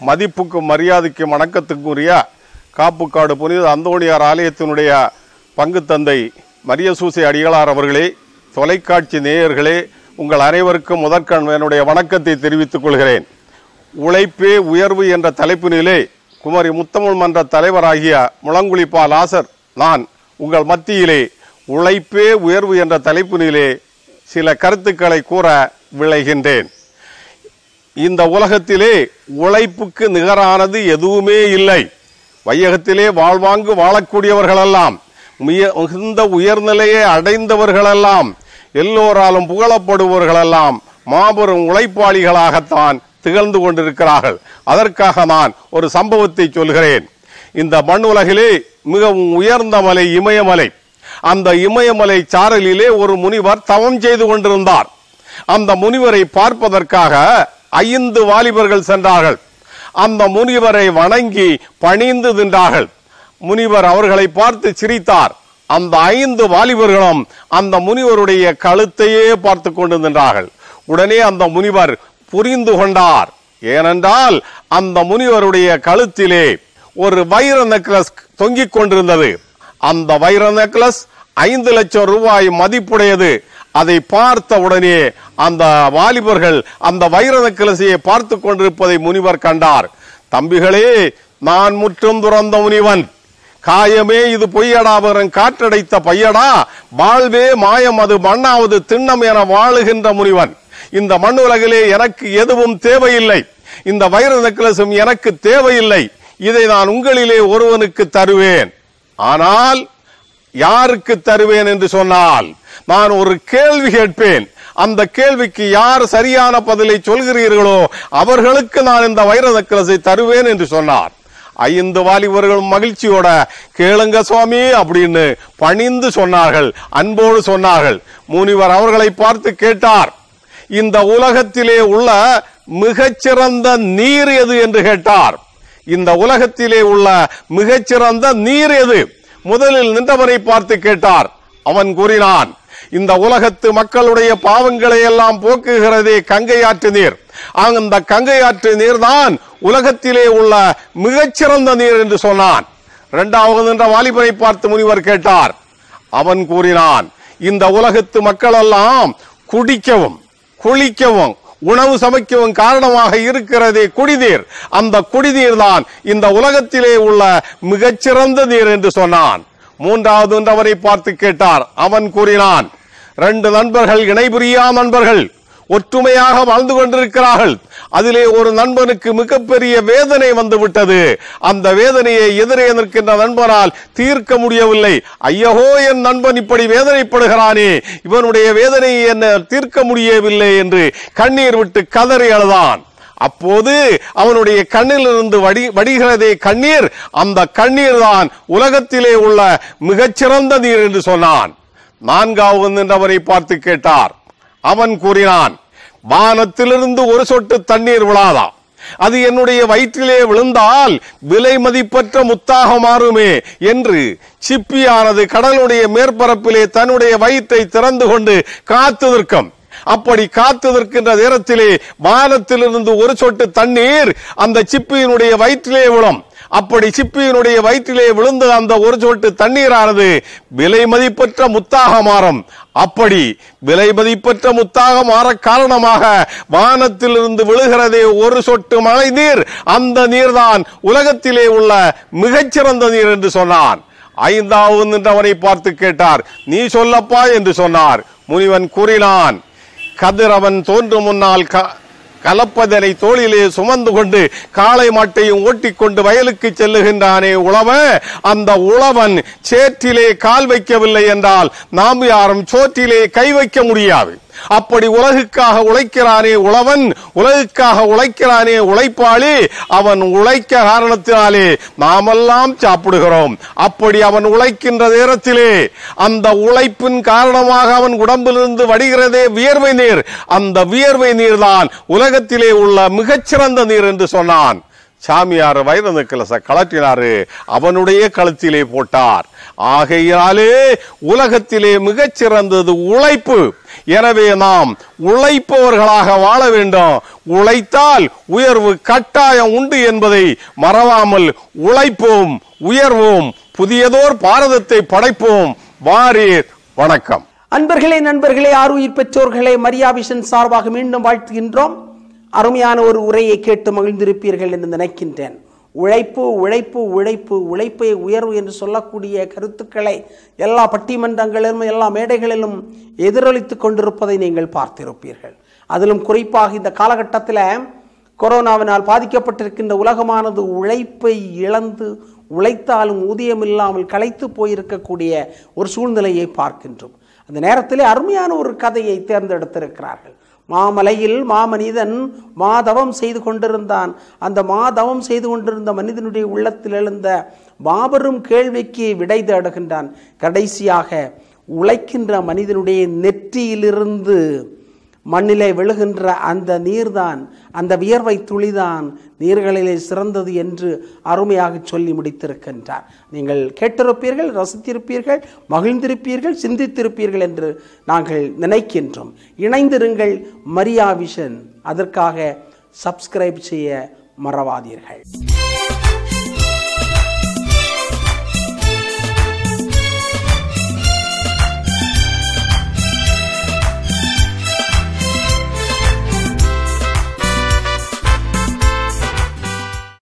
மதிப்புக்கும் மரியாதைக்கும் வணக்கத்துக்குரிய காப்புக்காடு புனித அந்தோணியார் ஆலயத்தினுடைய பங்கு தந்தை மரியசூசி அடிகளார் அவர்களே தொலைக்காட்சி நேயர்களே உங்கள் அனைவருக்கும் முதற்கண் என்னுடைய வணக்கத்தை தெரிவித்துக் கொள்கிறேன் உழைப்பே உயர்வு என்ற தலைப்பினிலே குமரி முத்தமிழ் மன்ற தலைவராகிய முழங்குழிப்பா லாசர் நான் உங்கள் மத்தியிலே உழைப்பே உயர்வு என்ற தலைப்பினிலே சில கருத்துக்களை கூற விளைகின்றேன் இந்த உலகத்திலே உழைப்புக்கு நிகரானது எதுவுமே இல்லை வையகத்திலே வாழ்வாங்கு வாழக்கூடியவர்களெல்லாம் மிய- மிகுந்த உயர்நிலையை அடைந்தவர்களெல்லாம் எல்லோராலும் புகழப்படுபவர்களெல்லாம் மாபெரும் உழைப்பாளிகளாகத்தான் திகழ்ந்து கொண்டிருக்கிறார்கள் அதற்காக நான் ஒரு சம்பவத்தை சொல்கிறேன் இந்த மண் உலகிலே மிகவும் உயர்ந்த மலை இமயமலை அந்த இமயமலை சாரலிலே ஒரு முனிவர் தவம் செய்து கொண்டிருந்தார் அந்த முனிவரை பார்ப்பதற்காக ஐந்து வாலிபர்கள் சென்றார்கள் அந்த முனிவரை வணங்கி பணிந்து நின்றார்கள் முனிவர் அவர்களை பார்த்து சிரித்தார் அந்த ஐந்து வாலிபர்களும் அந்த முனிவருடைய கழுத்தையே பார்த்து கொண்டு நின்றார்கள் உடனே அந்த முனிவர் புரிந்து கொண்டார் ஏனென்றால் அந்த முனிவருடைய கழுத்திலே ஒரு வைர நெக்லஸ் தொங்கிக் கொண்டிருந்தது அந்த வைர நெக்லஸ் ஐந்து லட்சம் ரூபாய் மதிப்புடையது அதை பார்த்த உடனே அந்த வாலிபர்கள் அந்த வைர நெக்லஸையை பார்த்து கொண்டிருப்பதை முனிவர் கண்டார் தம்பிகளே நான் முற்றும் துறந்த முனிவன் காயமே இது பொய்யடாவரன் காற்றடைத்த பையடா வாழ்வே மாயம் அது மண்ணாவது திண்ணம் என வாழுகின்ற முனிவன் இந்த மண் உலகிலே எனக்கு எதுவும் தேவையில்லை இந்த வைர நெக்லஸும் எனக்கு தேவையில்லை இதை நான் உங்களிலே ஒருவனுக்கு தருவேன் ஆனால் யாருக்கு தருவேன் என்று சொன்னால் நான் ஒரு கேள்வி கேட்பேன் அந்த கேள்விக்கு யார் சரியான பதிலை சொல்கிறீர்களோ அவர்களுக்கு நான் இந்த வைர நெக்லஸை தருவேன் என்று சொன்னார் ஐந்து வாலிபர்களும் மகிழ்ச்சியோட கேளுங்க சுவாமி அப்படின்னு பணிந்து சொன்னார்கள் அன்போடு சொன்னார்கள் முனிவர் அவர்களை பார்த்து கேட்டார் இந்த உலகத்திலே உள்ள மிகச்சிறந்த நீர் எது என்று கேட்டார் இந்த உலகத்திலே உள்ள மிகச்சிறந்த நீர் எது முதலில் நின்றவரை பார்த்து கேட்டார் அவன் கூறினான் இந்த உலகத்து மக்களுடைய பாவங்களை எல்லாம் போக்குகிறதே கங்கை ஆற்று நீர் அந்த கங்கை ஆற்று நீர்தான் உலகத்திலே உள்ள மிகச்சிறந்த நீர் என்று சொன்னான் இரண்டாவது நின்ற வாலிபனை பார்த்து முனிவர் கேட்டார் அவன் கூறினான் இந்த உலகத்து மக்கள் எல்லாம் குடிக்கவும் குளிக்கவும் உணவு சமைக்கவும் காரணமாக இருக்கிறதே குடிநீர் அந்த குடிநீர் தான் இந்த உலகத்திலே உள்ள மிகச்சிறந்த நீர் என்று சொன்னான் மூன்றாவது ஒன்று அவரை பார்த்து கேட்டார் அவன் கூறினான் ரெண்டு நண்பர்கள் இணைபுரியா நண்பர்கள் ஒற்றுமையாக வாழ்ந்து கொண்டிருக்கிறார்கள் அதிலே ஒரு நண்பனுக்கு மிகப்பெரிய வேதனை வந்து விட்டது அந்த வேதனையை எதிரே நிற்கின்ற நண்பனால் தீர்க்க முடியவில்லை ஐயகோ என் நண்பன் இப்படி வேதனைப்படுகிறானே இவனுடைய வேதனையை என்ன தீர்க்க முடியவில்லை என்று கண்ணீர் விட்டு கதறி அழுதான் அப்போது அவனுடைய கண்ணிலிருந்து வடி வடிகிறதே கண்ணீர் அந்த கண்ணீர் தான் உலகத்திலே உள்ள மிகச்சிறந்த நீர் என்று சொன்னான் நான்காவது நின்றவரை பார்த்து கேட்டார் அவன் கூறினான் வானத்திலிருந்து ஒரு சொட்டு தண்ணீர் விழாதா அது என்னுடைய வயிற்றிலே விழுந்தால் விலை மதிப்பற்ற முத்தாக மாறுமே என்று சிப்பியானது கடலுடைய மேற்பரப்பிலே தன்னுடைய வயிற்றை திறந்து கொண்டு காத்து நிற்கும் அப்படி காத்து நிற்கின்ற நேரத்திலே வானத்திலிருந்து ஒரு சொட்டு தண்ணீர் அந்த சிப்பியினுடைய வயிற்றிலே விழும் அப்படி சிப்பியினுடைய வயிற்றிலே விழுந்த அந்த ஒரு சொட்டு தண்ணீரானது விலை மதிப்பற்ற முத்தாக மாறும் அப்படி விலை மதிப்பற்ற முத்தாக மாற காரணமாக வானத்திலிருந்து விழுகிறதே ஒரு சொட்டு மழை நீர் அந்த நீர்தான் உலகத்திலே உள்ள மிகச்சிறந்த நீர் என்று சொன்னான் ஐந்தாவது நின்றவனை பார்த்து கேட்டார் நீ சொல்லப்பா என்று சொன்னார் முனிவன் கூறினான் கதிரவன் தோன்றும் முன்னால் க- கலப்பதனை தோளிலே சுமந்து கொண்டு காளை மாட்டையும் ஓட்டிக்கொண்டு வயலுக்கு செல்லுகின்றானே உழவன் அந்த உழவன் சேற்றிலே கால் வைக்கவில்லை என்றால் நாம் யாரும் சோற்றிலே கை வைக்க முடியாது அப்படி உலகுக்காக உழைக்கிறானே உழவன் உலகுக்காக உழைக்கிறானே உழைப்பாளி அவன் உழைக்க காரணத்தினாலே நாமெல்லாம் சாப்பிடுகிறோம் அப்படி அவன் உழைக்கின்ற நேரத்திலே அந்த உழைப்பின் காரணமாக அவன் உடம்பிலிருந்து வடிகிறதே வியர்வை நீர் அந்த வியர்வை நீர் தான் உலகத்திலே உள்ள மிகச்சிறந்த நீர் என்று சொன்னான் சாமியார் வைர நெக்லஸ கலட்டினாரு அவனுடைய கழுத்திலே போட்டார் ஆகையினாலே உலகத்திலே மிகச் சிறந்தது உழைப்பு எனவே நாம் உழைப்பவர்களாக வாழ வேண்டும் உழைத்தால் உயர்வு கட்டாயம் உண்டு என்பதை மறவாமல் உழைப்போம் உயர்வோம் புதியதோர் பாரதத்தை படைப்போம் வாரீர் வணக்கம் அன்பர்களே நண்பர்களே ஆறுயிர் பெற்றோர்களே மரியாபிஷன் சார்பாக மீண்டும் வாழ்த்துகின்றோம் அருமையான ஒரு உரையை கேட்டு மகிழ்ந்திருப்பீர்கள் என்று நினைக்கின்றேன் உழைப்பு உழைப்பு உழைப்பு உழைப்பே உயர்வு என்று சொல்லக்கூடிய கருத்துக்களை எல்லா பட்டிமன்றங்களிலும் எல்லா மேடைகளிலும் எதிரொலித்துக் கொண்டிருப்பதை நீங்கள் பார்த்திருப்பீர்கள் அதிலும் குறிப்பாக இந்த காலகட்டத்தில் கொரோனாவினால் பாதிக்கப்பட்டிருக்கின்ற உலகமானது உழைப்பை இழந்து உழைத்தாலும் ஊதியம் இல்லாமல் களைத்து போயிருக்கக்கூடிய ஒரு சூழ்நிலையை பார்க்கின்றோம் அந்த நேரத்திலே அருமையான ஒரு கதையை தேர்ந்தெடுத்திருக்கிறார்கள் மாமலையில் மாமனிதன் மாதவம் செய்து கொண்டிருந்தான் அந்த மாதவம் செய்து கொண்டிருந்த மனிதனுடைய உள்ளத்தில் எழுந்த மாபெரும் கேள்விக்கு விடை தேடுகின்றான் கடைசியாக உழைக்கின்ற மனிதனுடைய நெற்றியிலிருந்து மண்ணிலே விழுகின்ற அந்த நீர்தான் அந்த வியர்வை துளிதான் நீர்களிலே சிறந்தது என்று அருமையாக சொல்லி முடித்திருக்கின்றார் நீங்கள் கேட்டிருப்பீர்கள் ரசித்திருப்பீர்கள் மகிழ்ந்திருப்பீர்கள் சிந்தித்திருப்பீர்கள் என்று நாங்கள் நினைக்கின்றோம் இணைந்திருங்கள் மரியா விஷன் அதற்காக சப்ஸ்கிரைப் செய்ய மறவாதீர்கள்